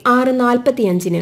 ആറ് നാൽപ്പത്തിയഞ്ചിന്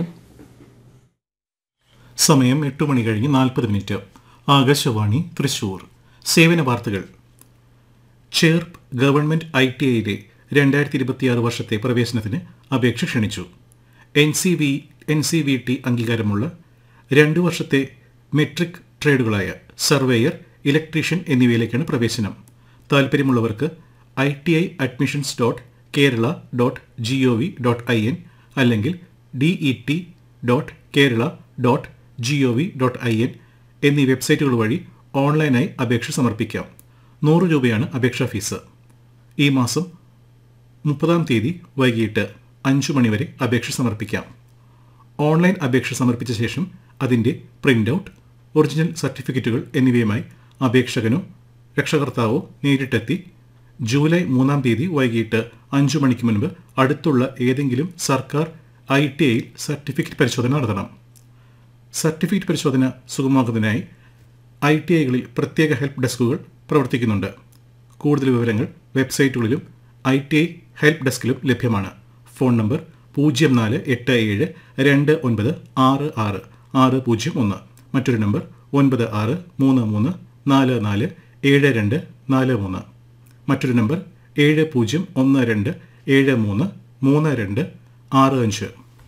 സമയം എട്ട് മണി കഴിഞ്ഞ് നാൽപ്പത് മിനിറ്റ് ആകാശവാണി തൃശൂർ സേവന വാർത്തകൾ ചേർപ്പ് ഗവൺമെന്റ് ഐ ടി ഐയിലെ രണ്ടായിരത്തി ഇരുപത്തിയാറ് വർഷത്തെ പ്രവേശനത്തിന് അപേക്ഷ ക്ഷണിച്ചു N C V N C V T അംഗീകാരമുള്ള രണ്ടു വർഷത്തെ മെട്രിക് ട്രേഡുകളായ സർവേയർ ഇലക്ട്രീഷ്യൻ എന്നിവയിലേക്കാണ് പ്രവേശനം താൽപ്പര്യമുള്ളവർക്ക് I T I admissions dot Kerala dot G O V dot I N അല്ലെങ്കിൽ D E T dot Kerala dot G O V dot I N എന്നീ വെബ്സൈറ്റുകൾ വഴി ഓൺലൈനായി അപേക്ഷ സമർപ്പിക്കാം നൂറ് രൂപയാണ് അപേക്ഷാ ഫീസ് ഈ മാസം മുപ്പതാം തീയതി വൈകിട്ട് അഞ്ചു മണിവരെ അപേക്ഷ സമർപ്പിക്കാം ഓൺലൈൻ അപേക്ഷ സമർപ്പിച്ച ശേഷം അതിൻ്റെ പ്രിൻ്റ് ഔട്ട് ഒറിജിനൽ സർട്ടിഫിക്കറ്റുകൾ എന്നിവയുമായി അപേക്ഷകനോ രക്ഷകർത്താവോ നേരിട്ടെത്തി ജൂലൈ മൂന്നാം തീയതി വൈകിട്ട് അഞ്ചു മണിക്ക് മുൻപ് അടുത്തുള്ള ഏതെങ്കിലും സർക്കാർ ഐ ടി ഐയിൽ സർട്ടിഫിക്കറ്റ് പരിശോധന നടത്തണം സർട്ടിഫിക്കറ്റ് പരിശോധന സുഗമമാക്കുന്നതിനായി ഐ ടി ഐകളിൽ പ്രത്യേക ഹെൽപ്പ് ഡെസ്കുകൾ പ്രവർത്തിക്കുന്നുണ്ട് കൂടുതൽ വിവരങ്ങൾ വെബ്സൈറ്റുകളിലും ഐ ടി ഐ ഹെൽപ്പ് ഡെസ്കിലും ലഭ്യമാണ് ഫോൺ നമ്പർ പൂജ്യം നാല് എട്ട് ഏഴ് രണ്ട് ഒൻപത് ആറ് ആറ് ആറ് പൂജ്യം ഒന്ന് മറ്റൊരു നമ്പർ ഒൻപത് ആറ് മൂന്ന് മൂന്ന് നാല് നാല് ഏഴ് രണ്ട് നാല് മൂന്ന് മറ്റൊരു നമ്പർ ഏഴ് പൂജ്യം ഒന്ന് രണ്ട് ഏഴ് മൂന്ന് മൂന്ന് രണ്ട് ആറ് അഞ്ച്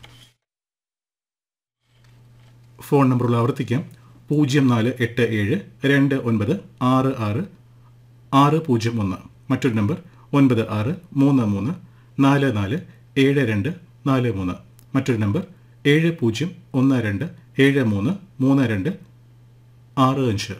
ഫോൺ നമ്പറുകൾ ആവർത്തിക്കാം പൂജ്യം നാല് എട്ട് ഏഴ് രണ്ട് ഒൻപത് ആറ് ആറ് ആറ് പൂജ്യം ഒന്ന് മറ്റൊരു നമ്പർ ഒൻപത് ആറ് മൂന്ന് മൂന്ന് നാല് നാല് ഏഴ് രണ്ട് നാല് മൂന്ന് മറ്റൊരു നമ്പർ ഏഴ് പൂജ്യം ഒന്ന് രണ്ട് ഏഴ് മൂന്ന് മൂന്ന് രണ്ട് ആറ് അഞ്ച്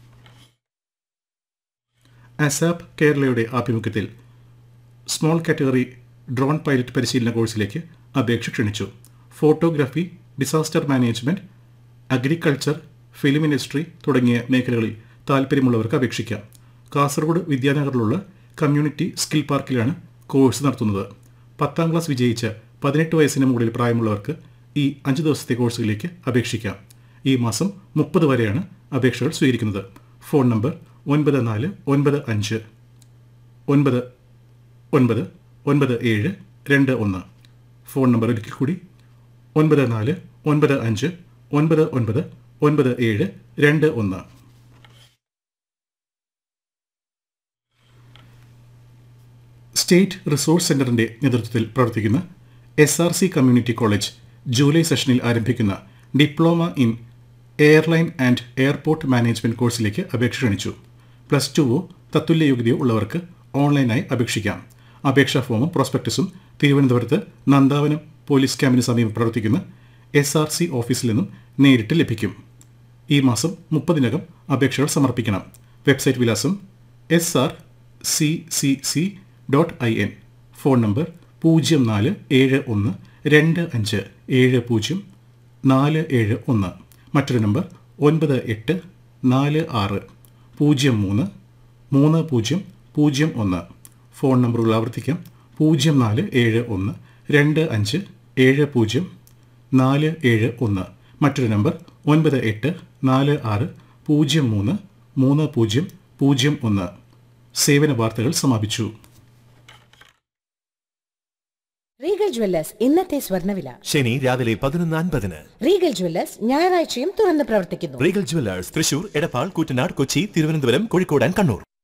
അസാപ്പ് കേരളയുടെ ആഭിമുഖ്യത്തിൽ സ്മോൾ കാറ്റഗറി ഡ്രോൺ പൈലറ്റ് പരിശീലന കോഴ്സിലേക്ക് അപേക്ഷ ക്ഷണിച്ചു photography disaster management agriculture film industry തുടങ്ങിയ മേഖലകളിൽ താൽപ്പര്യമുള്ളവർക്ക് അപേക്ഷിക്കാം കാസർഗോഡ് വിദ്യാനഗറിലുള്ള കമ്മ്യൂണിറ്റി സ്കിൽ പാർക്കിലാണ് കോഴ്സ് നടത്തുന്നത് പത്താം ക്ലാസ് വിജയിച്ച പതിനെട്ട് വയസ്സിന് മുകളിൽ പ്രായമുള്ളവർക്ക് ഈ അഞ്ച് ദിവസത്തെ കോഴ്സുകളിലേക്ക് അപേക്ഷിക്കാം ഈ മാസം മുപ്പത് വരെയാണ് അപേക്ഷകൾ സ്വീകരിക്കുന്നത് ഫോൺ നമ്പർ ഒൻപത് നാല് ഒൻപത് അഞ്ച് ഒൻപത് ഒൻപത് ഒൻപത് ഏഴ് രണ്ട് ഒന്ന് ഫോൺ നമ്പർ ഒരിക്കൽ കൂടി ഒൻപത് നാല് ഒൻപത് അഞ്ച് ഒൻപത് ഒൻപത് ഒൻപത് ഏഴ് രണ്ട് ഒന്ന് സ്റ്റേറ്റ് റിസോഴ്സ് സെന്ററിന്റെ നേതൃത്വത്തിൽ പ്രവർത്തിക്കുന്ന S R C community college July സെഷനിൽ ആരംഭിക്കുന്ന diploma in airline and airport management കോഴ്സിലേക്ക് അപേക്ഷ ക്ഷണിച്ചു പ്ലസ് ടുവോ തത്തുല്യ യോഗ്യതയോ ഉള്ളവർക്ക് ഓൺലൈനായി അപേക്ഷിക്കാം അപേക്ഷാ ഫോമും പ്രോസ്പെക്ടസും തിരുവനന്തപുരത്ത് നന്ദാവനം പോലീസ് ക്യാമ്പിന് സമീപം പ്രവർത്തിക്കുന്ന എസ് ആർ സി ഓഫീസിൽ നിന്നും നേരിട്ട് ലഭിക്കും ഈ മാസം മുപ്പതിനകം അപേക്ഷകൾ സമർപ്പിക്കണം വെബ്സൈറ്റ് വിലാസം S R C C C dot I N phone number പൂജ്യം നാല് ഏഴ് ഒന്ന് രണ്ട് അഞ്ച് ഏഴ് പൂജ്യം നാല് ഏഴ് ഒന്ന് മറ്റൊരു നമ്പർ ഒൻപത് എട്ട് നാല് ആറ് പൂജ്യം മൂന്ന് മൂന്ന് പൂജ്യം പൂജ്യം ഒന്ന് ഫോൺ നമ്പറുകൾ ആവർത്തിക്കാം പൂജ്യം നാല് ഏഴ് ഒന്ന് രണ്ട് അഞ്ച് ഏഴ് പൂജ്യം നാല് ഏഴ് ഒന്ന് മറ്റൊരു നമ്പർ ഒൻപത് എട്ട് നാല് ആറ് പൂജ്യം മൂന്ന് മൂന്ന് പൂജ്യം പൂജ്യം ഒന്ന് സേവന വാർത്തകൾ സമാപിച്ചു റീഗൽ ജ്വല്ലേഴ്സ് ഇന്നത്തെ സ്വർണ്ണവില ശനി രാവിലെ പതിനൊന്ന് അൻപതിന് റീഗൽ ജ്വല്ലേഴ്സ് ഞായറാഴ്ചയും തുറന്ന് പ്രവർത്തിക്കുന്നു Regal jewellers Thrissur Edappal Koottanad Kochi Thiruvananthapuram Kozhikode and Kannur